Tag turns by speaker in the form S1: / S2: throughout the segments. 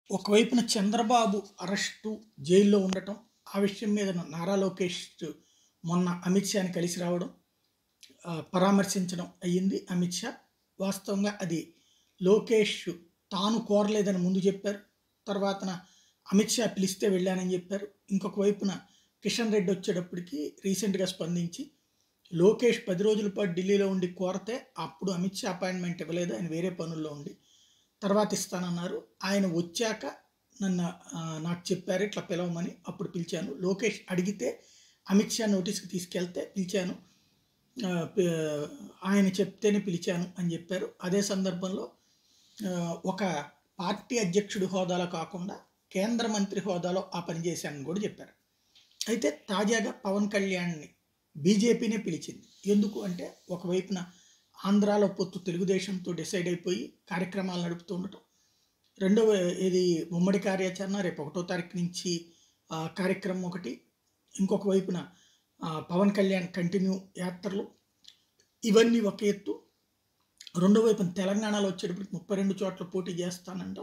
S1: ఒకవైపున చంద్రబాబు అరెస్టు జైల్లో ఉండటం ఆ విషయం మీద నారా లోకేష్ మొన్న అమిత్ షాని కలిసి రావడం ఆ, పరామర్శించడం అయ్యింది అమిత్ షా వాస్తవంగా అది లోకేష్ తాను కోరలేదని ముందు చెప్పారు తర్వాతన అమిత్ షా పిలిస్తే వెళ్ళానని చెప్పారు ఇంకొక వైపున కిషన్ రెడ్డి వచ్చేటప్పటికి రీసెంట్గా స్పందించి లోకేష్ పది రోజుల పాటు ఢిల్లీలో ఉండి కోరతే అప్పుడు అమిత్ షా అపాయింట్మెంట్ ఇవ్వలేదు ఆయన వేరే పనుల్లో ఉండి తర్వాత ఇస్తానన్నారు ఆయన వచ్చాక నన్ను ఆ, నాకు చెప్పారు ఇట్లా పిలవమని అప్పుడు పిలిచాను లోకేష్ అడిగితే అమిత్ షా నోటీస్కి తీసుకెళ్తే పిలిచాను ఆ, పి- ఆయన చెప్తేనే పిలిచాను అని చెప్పారు అదే సందర్భంలో ఆ, ఒక పార్టీ అధ్యక్షుడి హోదాలో కాకుండా కేంద్ర మంత్రి హోదాలో ఆ పని చేశానని కూడా చెప్పారు అయితే తాజాగా పవన్ కళ్యాణ్ని బీజేపీనే పిలిచింది ఎందుకు అంటే ఒకవైపున ఆంధ్రాలో పొత్తు తెలుగుదేశంతో డిసైడ్ అయిపోయి కార్యక్రమాలు నడుపుతూ ఉండటం రెండవ ఇది ఉమ్మడి కార్యాచరణ రేపు ఒకటో తారీఖు నుంచి ఆ, కార్యక్రమం ఒకటి ఇంకొక వైపున ఆ, పవన్ కళ్యాణ్ కంటిన్యూ యాత్రలు ఇవన్నీ ఒక ఎత్తు రెండో వైపున తెలంగాణలో వచ్చేటప్పటికి ముప్పై రెండు చోట్ల పోటీ చేస్తానంటాం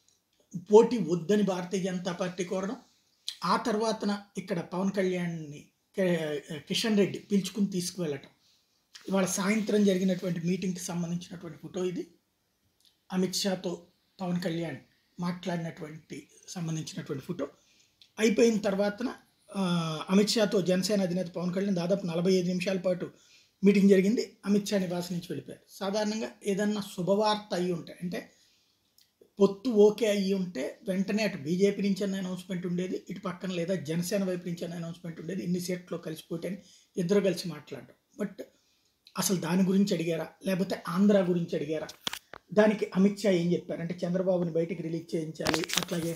S1: పోటీ వద్దని భారతీయ జనతా పార్టీ కోరడం ఆ తర్వాతన ఇక్కడ పవన్ కళ్యాణ్ని కే- కిషన్ రెడ్డి పిలుచుకుని తీసుకువెళ్ళటం ఇవాళ సాయంత్రం జరిగినటువంటి మీటింగ్కి సంబంధించినటువంటి ఫోటో ఇది అమిత్ షాతో పవన్ కళ్యాణ్ మాట్లాడినటువంటి సంబంధించినటువంటి ఫోటో అయిపోయిన తర్వాతన ఆ, అమిత్ షాతో జనసేన అధినేత పవన్ కళ్యాణ్ దాదాపు నలభై ఐదు నిమిషాల పాటు మీటింగ్ జరిగింది అమిత్ షా నివాసం నుంచి వెళ్ళిపోయారు సాధారణంగా ఏదన్నా శుభవార్త అయి ఉంటాయి అంటే పొత్తు ఓకే అయ్యి ఉంటే వెంటనే అటు బీజేపీ నుంచి అన్న అనౌన్స్మెంట్ ఉండేది ఇటు పక్కన లేదా జనసేన వైపు నుంచి అన్న అనౌన్స్మెంట్ ఉండేది ఇన్ని సీట్లో కలిసిపోతే అని ఇద్దరు కలిసి మాట్లాడడం బట్ అసలు దాని గురించి అడిగారా లేకపోతే ఆంధ్ర గురించి అడిగారా దానికి అమిత్ షా ఏం చెప్పారు అంటే చంద్రబాబుని బయటికి రిలీజ్ చేయించాలి అట్లాగే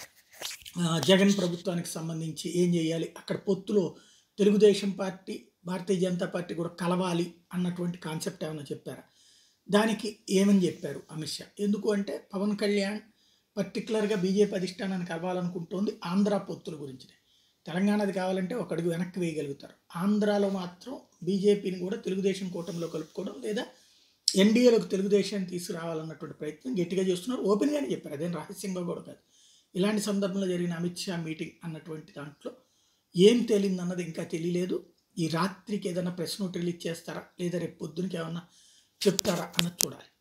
S1: ఆ, జగన్ ప్రభుత్వానికి సంబంధించి ఏం చేయాలి అక్కడ పొత్తులో తెలుగుదేశం పార్టీ భారతీయ జనతా పార్టీ కూడా కలవాలి అన్నటువంటి కాన్సెప్ట్ ఏమైనా చెప్పారా దానికి ఏమని చెప్పారు అమిత్ షా ఎందుకు అంటే పవన్ కళ్యాణ్ పర్టికులర్గా బీజేపీ అధిష్టానాన్ని కలవాలనుకుంటోంది ఆంధ్ర పొత్తుల గురించి తెలంగాణది కావాలంటే ఒక అడుగు వెనక్కి వేయగలుగుతారు ఆంధ్రాలో మాత్రం బీజేపీని కూడా తెలుగుదేశం కూటమిలో కలుపుకోవడం లేదా ఎన్డీఏలోకి తెలుగుదేశాన్ని తీసుకురావాలన్నటువంటి ప్రయత్నం గట్టిగా చేస్తున్నారు ఓపెన్గానే చెప్పారు అదేం రహస్యంగా కూడా కాదు ఇలాంటి సందర్భంలో జరిగిన అమిత్ షా మీటింగ్ అన్నటువంటి దాంట్లో ఏం తేలింది అన్నది ఇంకా తెలియలేదు ఈ రాత్రికి ఏదైనా ప్రెస్ నోట్ రిలీజ్ చేస్తారా లేదా రేపు పొద్దునకి ఏమన్నా చెప్తారా అన్నది చూడాలి